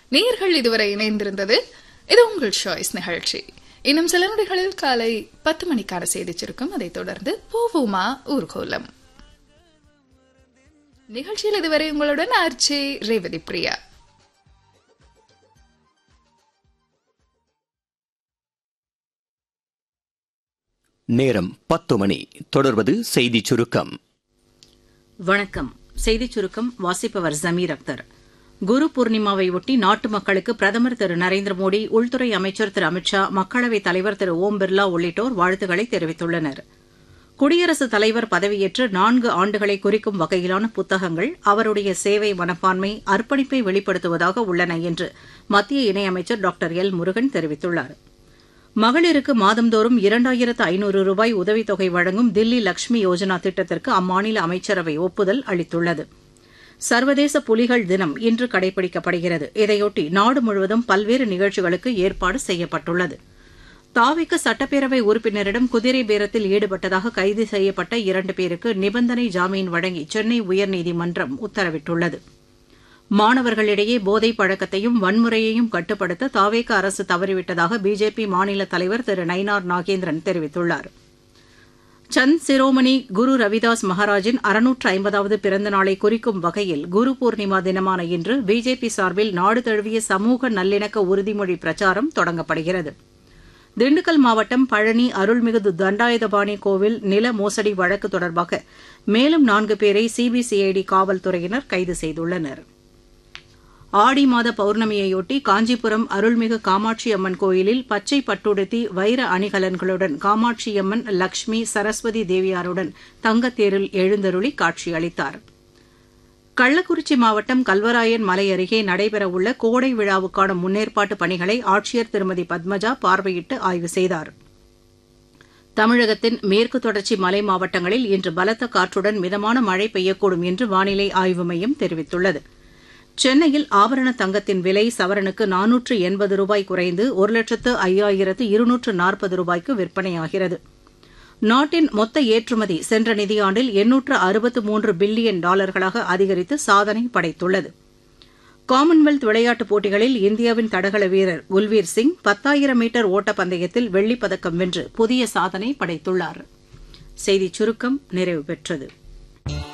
நேயர்கள் இதுவரை இணைந்திருந்தது இது உங்கள் சாய்ஸ் நிகழ்ச்சி இன்னும் சில நொடிகளில் காலை பத்து மணிக்கான செய்தி சுருக்கம் அதைத் தொடர்ந்து போவோமா ஊர்கோலம் நிகழ்ச்சியில் இதுவரை உங்களுடன் ஆர்ச்சி ரேவதி பிரியா நேரம் பத்து மணி தொடர்வது செய்திச் சுருக்கம் வணக்கம் செய்திச் சுருக்கம் வாசிப்பவர் ஜமீர் அக்தர் குரு பூர்ணிமாவை ஒட்டி நாட்டு மக்களுக்கு பிரதமர் திரு நரேந்திர மோடி உள்துறை அமைச்சர் திரு அமித் ஷா மக்களவைத் தலைவர் திரு ஓம் பிர்லா உள்ளிட்டோர் வாழ்த்துக்களை தெரிவித்துள்ளனர் குடியரசுத் தலைவர் பதவியேற்று நான்கு ஆண்டுகளை குறிக்கும் வகையிலான புத்தகங்கள் அவருடைய சேவை மனப்பான்மை அர்ப்பணிப்பை வெளிப்படுத்துவதாக உள்ளன என்று மத்திய இணையமைச்சர் டாக்டர் எல் முருகன் தெரிவித்துள்ளார் மகளிருக்கு மாதந்தோறும் இரண்டாயிரத்து ஐநூறு ரூபாய் உதவித்தொகை வழங்கும் தில்லி லக்ஷ்மி யோஜனா திட்டத்திற்கு அம்மாநில அமைச்சரவை ஒப்புதல் அளித்துள்ளது சர்வதேச புலிகள் தினம் இன்று கடைபிடிக்கப்படுகிறது இதையொட்டி நாடு முழுவதும் பல்வேறு நிகழ்ச்சிகளுக்கு ஏற்பாடு செய்யப்பட்டுள்ளது தாவிக்கு சட்டப்பேரவை உறுப்பினரிடம் குதிரை பேரத்தில் ஈடுபட்டதாக கைது செய்யப்பட்ட இரண்டு பேருக்கு நிபந்தனை ஜாமீன் வழங்கி சென்னை உயர்நீதிமன்றம் உத்தரவிட்டுள்ளது மாணவர்களிடையே போதைப் பழக்கத்தையும் வன்முறையையும் கட்டுப்படுத்த தாவேக அரசு தவறிவிட்டதாக பிஜேபி மாநில தலைவர் திரு நயினார் நாகேந்திரன் தெரிவித்துள்ளார் சந்த் சிரோமணி குரு ரவிதாஸ் மகாராஜின் அறுநூற்று ஐம்பதாவது பிறந்த நாளை குறிக்கும் வகையில் குரு பூர்ணிமா தினமான இன்று பிஜேபி சார்பில் நாடு தழுவிய சமூக நல்லிணக்க உறுதிமொழி பிரச்சாரம் தொடங்கப்படுகிறது திண்டுக்கல் மாவட்டம் பழனி அருள்மிகு தண்டாயுதபாணி கோவில் நில மோசடி வழக்கு தொடர்பாக மேலும் நான்கு பேரை சிபிசிஐடி காவல்துறையினர் கைது செய்துள்ளனா் ஆடி மாத பௌர்ணமியையொட்டி காஞ்சிபுரம் அருள்மிகு காமாட்சி அம்மன் கோயிலில் பச்சை பட்டுடுத்தி வைர அணிகலன்களுடன் காமாட்சியம்மன் லக்ஷ்மி சரஸ்வதி தேவியாருடன் தங்கத்தேரில் எழுந்தருளி காட்சியளித்தார் கள்ளக்குறிச்சி மாவட்டம் கல்வராயன் மலை அருகே நடைபெறவுள்ள கோடை விழாவுக்கான முன்னேற்பாட்டு பணிகளை ஆட்சியர் திருமதி பத்மஜா பார்வையிட்டு ஆய்வு செய்தார் தமிழகத்தின் மேற்கு தொடர்ச்சி மலை மாவட்டங்களில் இன்று பலத்த காற்றுடன் மிதமான மழை பெய்யக்கூடும் என்று வானிலை ஆய்வு மையம் தெரிவித்துள்ளது சென்னையில் ஆபரண தங்கத்தின் விலை சவரனுக்கு நானூற்று எண்பது ரூபாய் குறைந்து ஒரு லட்சத்து ஐயாயிரத்து இருநூற்று நாற்பது ரூபாய்க்கு விற்பனையாகிறது நாட்டின் மொத்த ஏற்றுமதி சென்ற நிதியாண்டில் எண்ணூற்று அறுபத்து மூன்று பில்லியன் டாலர்களாக அதிகரித்து சாதனை படைத்துள்ளது காமன்வெல்த் விளையாட்டுப் போட்டிகளில் இந்தியாவின் தடகள வீரர் உல்வீர் சிங் பத்தாயிரம் மீட்டர் ஓட்டப்பந்தயத்தில் வெள்ளிப்பதக்கம் வென்று புதிய சாதனை படைத்துள்ளார் செய்திச் சுருக்கம் நிறைவு பெற்றது